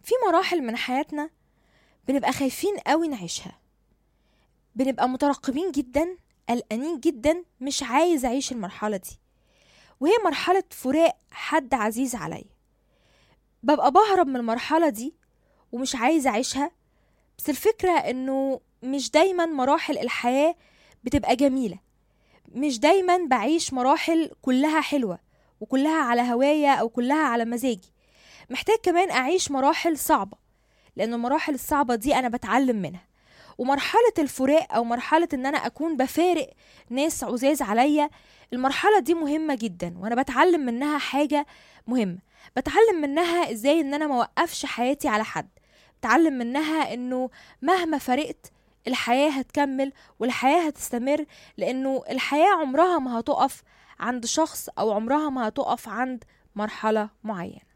في مراحل من حياتنا بنبقى خايفين قوي نعيشها بنبقى مترقبين جدا قلقانين جدا مش عايز اعيش المرحله دي وهي مرحله فراق حد عزيز عليا ببقى بهرب من المرحله دي ومش عايز اعيشها بس الفكره انه مش دايما مراحل الحياه بتبقى جميله مش دايما بعيش مراحل كلها حلوه وكلها على هوايا او كلها على مزاجي محتاج كمان اعيش مراحل صعبه لان المراحل الصعبه دي انا بتعلم منها ومرحله الفراق او مرحله ان انا اكون بفارق ناس عزاز عليا المرحله دي مهمه جدا وانا بتعلم منها حاجه مهمه بتعلم منها ازاي ان انا موقفش حياتي على حد بتعلم منها انه مهما فرقت الحياة هتكمل والحياة هتستمر لأنه الحياة عمرها ما هتقف عند شخص أو عمرها ما هتقف عند مرحلة معينة